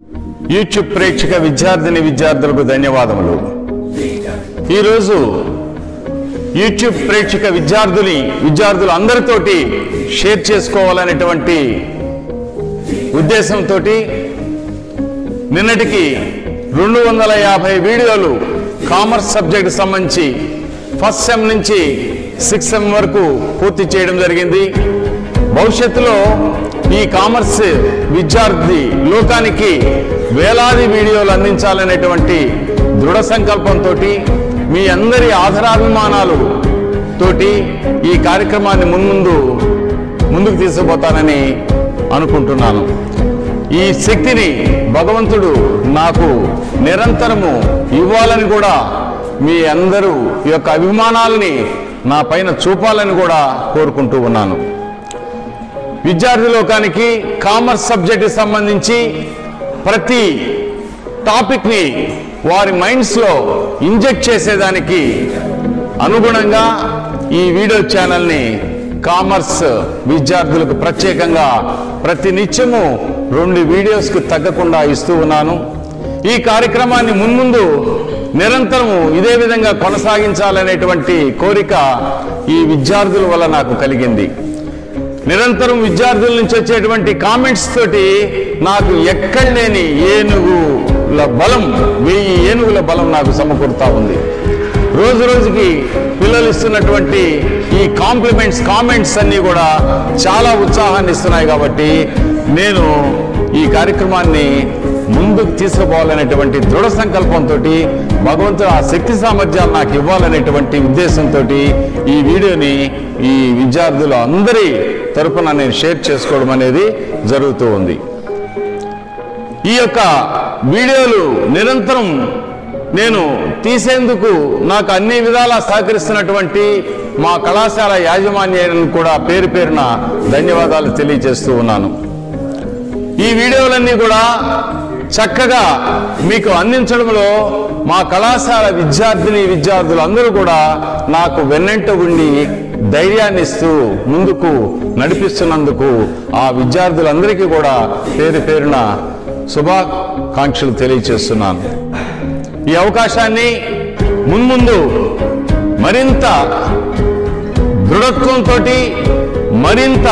YouTube ప్రేక్షక విద్యార్థిని విద్యార్థులకు ధన్యవాదములు ఈరోజు యూట్యూబ్ ప్రేక్షక విద్యార్థుని విద్యార్థులు అందరితోటి షేర్ చేసుకోవాలనేటువంటి ఉద్దేశంతో నిన్నటికి రెండు వందల యాభై వీడియోలు కామర్స్ సబ్జెక్ట్ సంబంధించి ఫస్ట్ సెమ్ నుంచి సిక్స్ సెమ్ వరకు పూర్తి చేయడం జరిగింది భవిష్యత్తులో ఈ కామర్స్ విద్యార్థి లోకానికి వేలాది వీడియోలు అందించాలనేటువంటి దృఢ సంకల్పంతో మీ అందరి ఆధారాభిమానాలు తోటి ఈ కార్యక్రమాన్ని మున్ముందు ముందుకు తీసుకుపోతానని అనుకుంటున్నాను ఈ శక్తిని భగవంతుడు నాకు నిరంతరము ఇవ్వాలని కూడా మీ అందరూ ఈ యొక్క అభిమానాలని నా పైన చూపాలని కూడా కోరుకుంటూ ఉన్నాను విద్యార్థి లోకానికి కామర్స్ సబ్జెక్ట్ సంబంధించి ప్రతి టాపిక్ని వారి మైండ్స్లో ఇంజెక్ట్ చేసేదానికి అనుగుణంగా ఈ వీడియో ఛానల్ని కామర్స్ విద్యార్థులకు ప్రత్యేకంగా ప్రతి నిత్యము రెండు వీడియోస్కు తగ్గకుండా ఇస్తూ ఉన్నాను ఈ కార్యక్రమాన్ని మున్ముందు నిరంతరము ఇదే విధంగా కొనసాగించాలనేటువంటి కోరిక ఈ విద్యార్థుల వల్ల నాకు కలిగింది నిరంతరం విద్యార్థుల నుంచి వచ్చేటువంటి కామెంట్స్ తోటి నాకు ఎక్కడ లేని ఏనుగుల బలం వెయ్యి ఏనుగుల బలం నాకు సమకూరుతా ఉంది రోజు రోజుకి పిల్లలు ఇస్తున్నటువంటి ఈ కాంప్లిమెంట్స్ కామెంట్స్ అన్నీ కూడా చాలా ఉత్సాహాన్ని ఇస్తున్నాయి కాబట్టి నేను ఈ కార్యక్రమాన్ని ముందుకు తీసుకుపోవాలనేటువంటి దృఢ సంకల్పంతో భగవంతుడు ఆ శక్తి సామర్థ్యాలు నాకు ఇవ్వాలనేటువంటి ఉద్దేశంతో ఈ వీడియోని ఈ విద్యార్థుల అందరి తరపున నేను షేర్ చేసుకోవడం అనేది జరుగుతూ ఉంది ఈ యొక్క వీడియోలు నిరంతరం నేను తీసేందుకు నాకు అన్ని విధాలా సహకరిస్తున్నటువంటి మా కళాశాల యాజమాన్యాన్ని కూడా పేరు పేరున ధన్యవాదాలు తెలియజేస్తూ ఉన్నాను ఈ వీడియోలన్నీ కూడా చక్కగా మీకు అందించడంలో మా కళాశాల విద్యార్థిని విద్యార్థులు అందరూ కూడా నాకు వెన్నంట ఉండి ధైర్యాన్ని ఇస్తూ ముందుకు నడిపిస్తున్నందుకు ఆ విద్యార్థులందరికీ కూడా పేరు పేరున శుభాకాంక్షలు తెలియజేస్తున్నాను ఈ అవకాశాన్ని మున్ముందు మరింత దృఢత్వంతో మరింత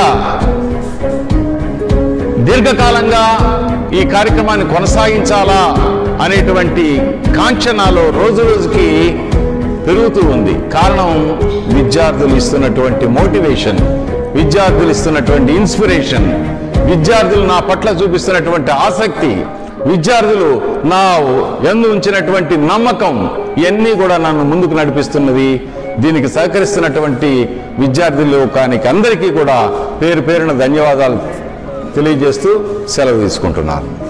దీర్ఘకాలంగా ఈ కార్యక్రమాన్ని కొనసాగించాలా అనేటువంటి కాంక్ష నాలో రోజు రోజుకి పెరుగుతూ ఉంది కారణం విద్యార్థులు ఇస్తున్నటువంటి మోటివేషన్ విద్యార్థులు ఇస్తున్నటువంటి ఇన్స్పిరేషన్ విద్యార్థులు నా పట్ల చూపిస్తున్నటువంటి ఆసక్తి విద్యార్థులు నా ఎందు ఉంచినటువంటి నమ్మకం ఇవన్నీ కూడా నన్ను ముందుకు నడిపిస్తున్నది దీనికి సహకరిస్తున్నటువంటి విద్యార్థి లోకానికి అందరికీ కూడా పేరు పేరున ధన్యవాదాలు తెలియజేస్తూ సెలవు తీసుకుంటున్నాను